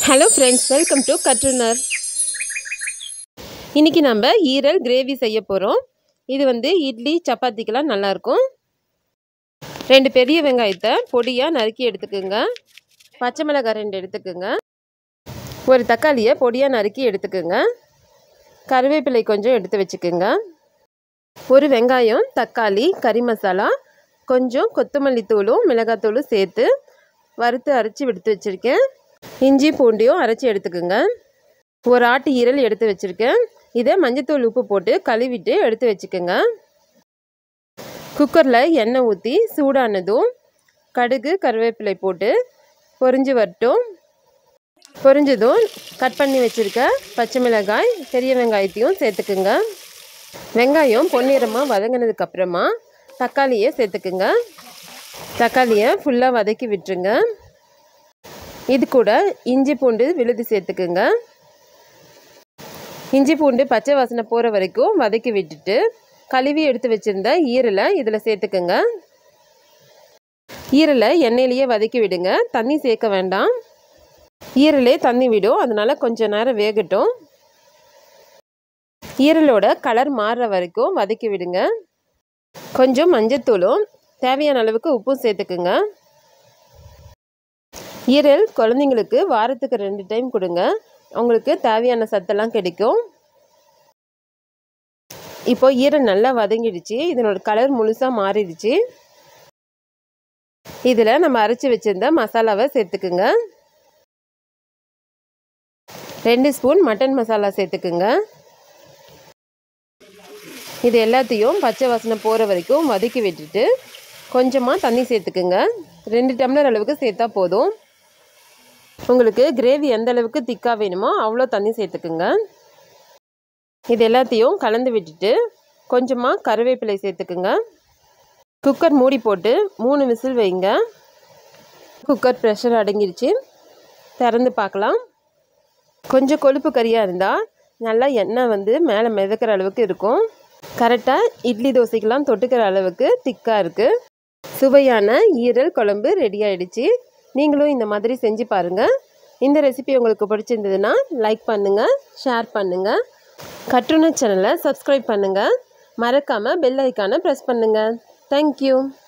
hello friends welcome to கற்றுனர் இன்றைக்கி நம்ம ஈரல் கிரேவி செய்ய போகிறோம் இது வந்து இட்லி சப்பாத்திக்கெலாம் நல்லாயிருக்கும் ரெண்டு பெரிய வெங்காயத்தை பொடியாக நறுக்கி எடுத்துக்கோங்க பச்சை மிளகாய் ரெண்டு எடுத்துக்கோங்க ஒரு தக்காளியை பொடியாக நறுக்கி எடுத்துக்கோங்க கருவேப்பிலை கொஞ்சம் எடுத்து வச்சுக்கோங்க ஒரு வெங்காயம் தக்காளி கறி மசாலா கொஞ்சம் கொத்தமல்லி தூளும் மிளகாத்தூளும் சேர்த்து வறுத்து அரைச்சி எடுத்து வச்சுருக்கேன் இஞ்சி பூண்டியும் அரைச்சி எடுத்துக்கோங்க ஒரு ஆட்டு ஈரல் எடுத்து வச்சுருக்கேன் இதை மஞ்சத்தூள் உப்பு போட்டு கழுவிட்டு எடுத்து வச்சுக்கோங்க குக்கரில் எண்ணெய் ஊற்றி சூடானதும் கடுகு கருவேப்பிலை போட்டு பொரிஞ்சு வரட்டும் பொரிஞ்சதும் கட் பண்ணி வச்சுருக்க பச்சை மிளகாய் பெரிய வெங்காயத்தையும் சேர்த்துக்குங்க வெங்காயம் பொன்னிறமாக வதங்கினதுக்கப்புறமா தக்காளியை சேர்த்துக்குங்க தக்காளியை ஃபுல்லாக வதக்கி விட்டுருங்க இது கூட இஞ்சி பூண்டு விழுது சேர்த்துக்குங்க இஞ்சி பூண்டு பச்சை வாசனை போகிற வரைக்கும் வதக்கி விட்டுட்டு கழுவி எடுத்து வச்சுருந்த ஈரலை இதில் சேர்த்துக்குங்க ஈரலை எண்ணெயிலேயே வதக்கி விடுங்க தண்ணி சேர்க்க வேண்டாம் ஈரலே தண்ணி விடும் அதனால் கொஞ்சம் நேரம் வேகட்டும் ஈரலோட கலர் மாறுற வரைக்கும் வதக்கி விடுங்க கொஞ்சம் மஞ்சத்தூளும் தேவையான அளவுக்கு உப்பும் சேர்த்துக்குங்க ஈரல் குழந்தைங்களுக்கு வாரத்துக்கு ரெண்டு டைம் கொடுங்க அவங்களுக்கு தேவையான சத்தெல்லாம் கிடைக்கும் இப்போ ஈரல் நல்லா வதங்கிடுச்சு இதனோட கலர் முழுசாக மாறிடுச்சு இதில் நம்ம அரைச்சி வச்சுருந்த மசாலாவை சேர்த்துக்குங்க ரெண்டு ஸ்பூன் மட்டன் மசாலா சேர்த்துக்குங்க இது எல்லாத்தையும் பச்சை வாசனை போகிற வரைக்கும் வதக்கி விட்டுட்டு கொஞ்சமாக தண்ணி சேர்த்துக்குங்க ரெண்டு டம்ளர் அளவுக்கு சேர்த்தா போதும் உங்களுக்கு கிரேவி எந்த அளவுக்கு திக்காக வேணுமோ அவ்வளோ தண்ணி சேர்த்துக்குங்க இது எல்லாத்தையும் கலந்து விட்டுட்டு கொஞ்சமாக கருவேப்பிலை சேர்த்துக்குங்க குக்கர் மூடி போட்டு மூணு விசில் வைங்க குக்கர் ப்ரெஷர் அடங்கிருச்சு திறந்து பார்க்கலாம் கொஞ்சம் கொழுப்பு கறியாக இருந்தால் நல்லா எண்ணெய் வந்து மேலே மிதக்கிற அளவுக்கு இருக்கும் கரெக்டாக இட்லி தோசைக்கெலாம் தொட்டுக்கிற அளவுக்கு திக்காக இருக்குது சுவையான ஈரல் குழம்பு ரெடி ஆகிடுச்சு நீங்களும் இந்த மாதிரி செஞ்சு பாருங்கள் இந்த ரெசிபி உங்களுக்கு பிடிச்சிருந்ததுன்னா லைக் பண்ணுங்கள் ஷேர் பண்ணுங்கள் கட்டுன சேனலை சப்ஸ்கிரைப் பண்ணுங்கள் மறக்காமல் பெல் ஐக்கானை ப்ரெஸ் பண்ணுங்கள் தேங்க்யூ